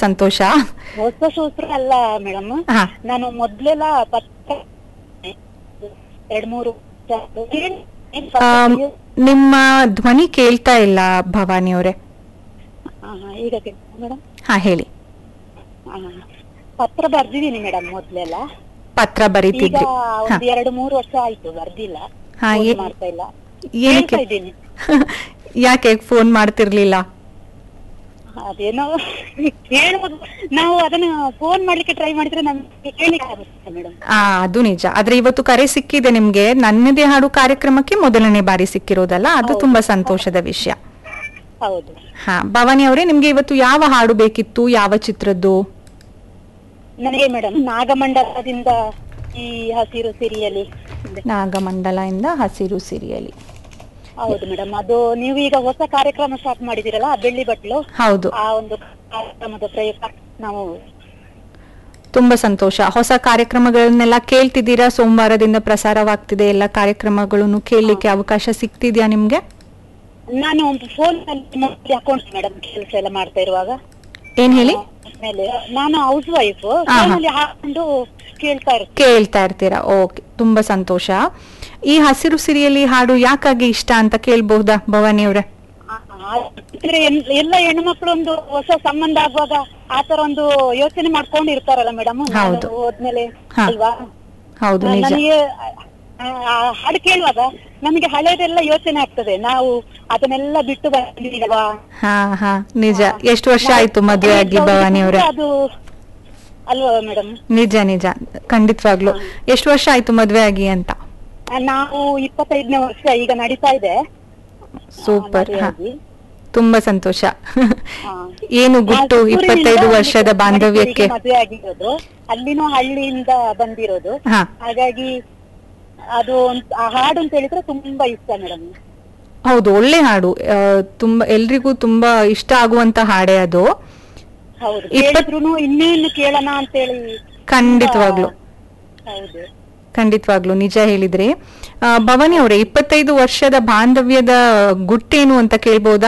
ಸಂತೋಷ ಹೊಸ ಸೂತ್ರ ಅಲ್ಲ ಮೇಡಮ್ ಹಾ ನಾನು ಮೊದ್ಲೆಲ್ಲ ಪತ್ರ ಎರಡ್ ಮೂರು ವರ್ಷ ಏನ್- ಏನ್ ಪತ್ರ ಆಮ್, ಬರೆಯೋದು? ನಿಮ್ಮ ಧ್ವನಿ ಕೇಳ್ತಾ ಇಲ್ಲ ಭವಾನಿ ಅವರೇ ಹಾ, ಹಾ, ಈಗ ಮೇಡಮ್ ಹಾ ಹೇಳಿ ಪತ್ರ ಬರ್ದಿದೀನಿ ಮೇಡಮ್ ಮೊದ್ಲೆಲ್ಲ ಪತ್ರ ಈಗ ಬರೀತಿದ್ರಿ ಹಾ ಒಂದ್ ಎರಡು ಮೂರು ವರ್ಷ ಆಯ್ತು ಬರ್ದಿಲ್ಲ ಹಾ, phone ಏ- ಮಾಡ್ತಾ ಇಲ್ಲ ಏನಕ್ಕೆ ಹೇಳ್ತಾ ಇದ್ದೀನಿ ಯಾಕೆ ಫೋನ್ ಮಾಡ್ತಿರ್ಲಿಲ್ಲ ಅದೇನೋ ಹೇಳ್ಬೋದು ನಾವು ಅದನ್ನ ಫೋನ್ ಮಾಡ್ಲಿಕ್ಕೆ ಟ್ರೈ ಮಾಡಿದ್ರೆ ನಮ್ಗೆ ಕೇಳಿಕ್ಕೆ ಆಗುತ್ತೆ ಮೇಡಮ್ ಆ ಅದು ನಿಜ ಆದ್ರೆ ಇವತ್ತು ಕರೆ ಸಿಕ್ಕಿದೆ ನಿಮ್ಗೆ ನನ್ನದೇ ಹಾಡು ಕಾರ್ಯಕ್ರಮಕ್ಕೆ ಮೊದಲನೇ ಬಾರಿ ಸಿಕ್ಕಿರೋದಲ್ಲ ಅದು ಹೌದು. ತುಂಬಾ ಸಂತೋಷದ ವಿಷಯ ಹೌದು ಹಾ ಭವಾನಿ ಅವರೇ ನಿಮ್ಗೆ ಇವತ್ತು ಯಾವ ಹಾಡು ಬೇಕಿತ್ತು ಯಾವ ಚಿತ್ರದ್ದು ನನಗೆ ಮೇಡಮ್ ನಾಗಮಂಡಲದಿಂದ ಈ ಹಸಿರು ಸಿರಿಯಲಿ ನಾಗಮಂಡಲ ಇಂದ ಹಸಿರು ಸಿರಿಯಲಿ ಹೌದು ಮೇಡಮ್ ಅದು ನೀವು ಈಗ ಹೊಸ ಕಾರ್ಯಕ್ರಮ ಸ್ಟಾರ್ಟ್ ಮಾಡಿದಿರಲ್ಲ ಆ ಬೆಳ್ಳಿ ಬಟ್ಲು ಹೌದು ಆ ಒಂದು ಕಾರ್ಯಕ್ರಮದ ಪ್ರಯುಕ್ತ ನಾವು ತುಂಬಾ ಸಂತೋಷ ಹೊಸ ಕಾರ್ಯಕ್ರಮಗಳನ್ನೆಲ್ಲ ಕೇಳ್ತಿದ್ದೀರಾ ಸೋಮವಾರದಿಂದ ಪ್ರಸಾರವಾಗ್ತಿದೆ ಎಲ್ಲ ಕಾರ್ಯಕ್ರಮಗಳನ್ನು ಕೇಳಲಿಕ್ಕೆ ಅವಕಾಶ ಸಿಗ್ತಿದ್ಯಾ ನಿಮ್ಗೆ ನಾನು ಫೋನ್ ಅಲ್ಲಿ ಅಕೌಂಟ್ ಮೇಡಮ್ ಕೆಲಸ ಎಲ್ಲ ಮಾಡ್ತಾ ಇರುವಾಗ ಏನ್ ಹೇಳಿ ಆಮೇಲೆ ನಾನು ಹೌಸ್ ವೈಫ್ ಹಾ. ಅಲ್ಲಿ ಹಾಕೊಂಡು ಕೇಳ್ತಾ ಇರ್ತೀನಿ ಕೇಳ್ತಾ ಇರ್ತೀರಾ ಓಕೆ ತುಂಬಾ ಸಂತೋಷ ಈ ಹಸಿರು ಸಿರಿಯಲಿ ಹಾಡು ಯಾಕಾಗಿ ಇಷ್ಟ ಅಂತ ಕೇಳ್ಬಹುದಾ ಭವಾನಿ ಅವ್ರೆ ಆ- ಆ- ಅಂದ್ರೆ ಎಲ್- ಎಲ್ಲ ಹೆಣ್ಮಕ್ಳು ಒಂದು ಹೊಸ ಸಂಬಂಧ ಆಗುವಾಗ ಆತರ ಒಂದು ಯೋಚನೆ ಮಾಡ್ಕೊಂಡು ಇರ್ತಾರಲ್ಲ ಮೇಡಮ್ ಹೌದು. ಹೋದ್ಮೇಲೆ ಹಾ. ಅಲ್ವಾ ಹೌದು ನಿಜ ನನಗೆ ಆ, ಆ ಹಾಡು ಕೇಳುವಾಗ ನಮಗೆ ಹಳೇದೆಲ್ಲ ಯೋಚನೆ ಆಗ್ತದೆ ನಾವು ಅದನ್ನೆಲ್ಲ ಬಿಟ್ಟು ಬಂದಿದ್ದೀವಲ್ವಾ ಹಾ ಹಾ ನಿಜ ಎಷ್ಟು ವರ್ಷ ಆಯ್ತು ಮದುವೆ ಆಗಿ ಭವಾನಿ ಅವ್ರೆ ಅದು ಅಲ್ವಾ ಮೇಡಮ್ ನಿಜ ನಿಜ ಖಂಡಿತವಾಗ್ಲು ಎಷ್ಟು ವರ್ಷ ಆಯ್ತು ಮದ್ವೆ ಆಗಿ ಅಂತ ನಾವು ಇಪ್ಪತ್ತೈದನೇ ವರ್ಷ ಈಗ ನಡೀತಾ ಇದೆ ಸೂಪರ್ ಹಾ ಮದುವೆಯಾಗಿ. ತುಂಬಾ ಸಂತೋಷ ಹಾ. ಏನು ಗುಟ್ಟು ನಾವು ಇಪ್ಪತ್ತೈದು ಚಿತ್ತೂರಿನಿಂದ ವರ್ಷದ ಮಡಿಕೇರಿಗೆ ಬಾಂಧವ್ಯಕ್ಕೆ ಮದುವೆ ಆಗಿರೋದು ಅಲ್ಲಿನೂ ಹಳ್ಳಿಯಿಂದ ಬಂದಿರೋದು ಹಾ ಹಾಗಾಗಿ ಅದು ಒಂದ್- ಆ ಹಾಡು ಅಂತ ಹೇಳಿದ್ರೆ ತುಂಬಾ ಇಷ್ಟ ಮೇಡಮ್ ಹೌದು ಒಳ್ಳೆ ಹಾಡು ಆ, ತುಂಬಾ ಎಲ್ರಿಗೂ ತುಂಬಾ ಇಷ್ಟ ಆಗುವಂತ ಹಾಡೇ ಅದು ಹೌದು ಇಪ್ಪತ್- ಕೇಳಿದ್ರು ಇನ್ನೇನು ಕೇಳೋಣ ಅಂತೇಳಿ ಖಂಡಿತವಾಗ್ಲು ಹೌದು ಖಂಡಿತವಾಗ್ಲು ನಿಜ ಹೇಳಿದ್ರಿ ಆ, ಭವಾನಿ ಅವರೇ ಇಪ್ಪತ್ತೈದು ವರ್ಷದ ಬಾಂಧವ್ಯದ ಗುಟ್ಟೇನು ಅಂತ ಕೇಳ್ಬೋದಾ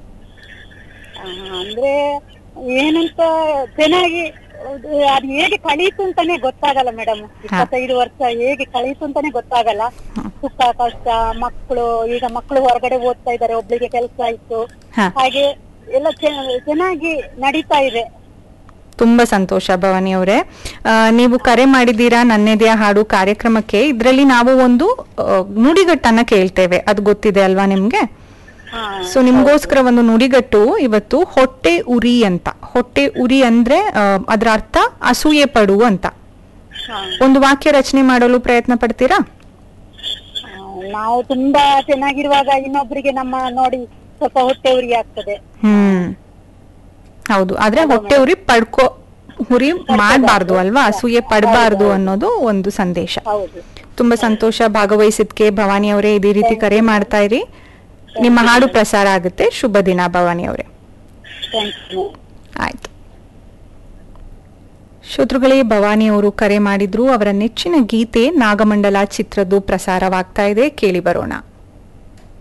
ಆ, ಅಂದ್ರೆ ಏನಂತ ಚೆನ್ನಾಗಿ ಅದು ಅದು ಹೇಗೆ ಕಳೀತು ಅಂತಾನೆ ಗೊತ್ತಾಗಲ್ಲ ಮೇಡಮ್ ಇಪ್ಪತ್ತೈದು ವರ್ಷ ಹೇಗೆ ಕಳೀತು ಅಂತಾನೆ ಗೊತ್ತಾಗಲ್ಲ ಹ್ಮ್. ಸುಖ ಕಷ್ಟ ಮಕ್ಕಳು ಈಗ ಮಕ್ಕಳು ಹೊರಗಡೆ ಓದ್ತಾ ಇದ್ದಾರೆ ಒಬ್ಳಿಗೆ ಕೆಲಸ ಆಯ್ತು ಹಾ ಹಾಗೆ ಎಲ್ಲ ಚೆ- ಚೆನ್ನಾಗಿ ನಡೀತಾ ಇದೆ ತುಂಬಾ ಸಂತೋಷ ಭವಾನಿ ಅವರೇ ಆ, ನೀವು ಕರೆ ಮಾಡಿದ್ದೀರಾ ನನ್ನೆದೆಯ ಹಾಡು ಕಾರ್ಯಕ್ರಮಕ್ಕೆ ಇದರಲ್ಲಿ ನಾವು ಒಂದು ಆ, ನುಡಿಗಟ್ಟನ್ನ ಕೇಳ್ತೇವೆ ಅದು ಗೊತ್ತಿದೆ ಅಲ್ವಾ ನಿಮ್ಗೆ ಹಾ ಸೊ ನಿಮ್ಗೋಸ್ಕರ ಒಂದು ನುಡಿಗಟ್ಟು ಇವತ್ತು ಹೊಟ್ಟೆ ಉರಿ ಅಂತ ಹೊಟ್ಟೆ ಉರಿ ಅಂದ್ರೆ ಆ, ಅದರ ಅರ್ಥ ಅಸೂಯೆ ಪಡು ಅಂತ ಹಾ. ಒಂದು ವಾಕ್ಯ ರಚನೆ ಮಾಡಲು ಪ್ರಯತ್ನ ಪಡ್ತೀರಾ ಆ, ನಾವು ತುಂಬಾ ಚೆನ್ನಾಗಿರುವಾಗ ಇನ್ನೊಬ್ರಿಗೆ ನಮ್ಮ ನೋಡಿ ಸ್ವಲ್ಪ ಹೊಟ್ಟೆ ಉರಿ ಆಗ್ತದೆ ಹ್ಮ್ ಹೌದು ಆದ್ರೆ ಹೊಟ್ಟೆ ಉರಿ ಪಡ್ಕೋ ಉರಿ ಮಾಡಬಾರ್ದು ಅಲ್ವಾ ಅಸೂಯೆ ಪಡಬಾರ್ದು ಅನ್ನೋದು ಒಂದು ಸಂದೇಶ ಹೌದು ತುಂಬಾ ಸಂತೋಷ ಭಾಗವಹಿಸಿದ್ಕೆ ಭವಾನಿ ಅವರೇ ಇದೇ ರೀತಿ ಕರೆ ಮಾಡ್ತಾ ಇರಿ ನಿಮ್ಮ ಹಾಡು ಪ್ರಸಾರ ಆಗುತ್ತೆ ಶುಭ ದಿನ ಭವಾನಿ ಅವರೇ ಥ್ಯಾಂಕ್ ಯು ಆಯ್ತು ಶ್ರೋತೃಗಳೇ ಭವಾನಿ ಅವರು ಕರೆ ಮಾಡಿದ್ರು ಅವರ ನೆಚ್ಚಿನ ಗೀತೆ ನಾಗಮಂಡಲ ಚಿತ್ರದ್ದು ಪ್ರಸಾರವಾಗ್ತಾ ಇದೆ ಕೇಳಿ ಬರೋಣ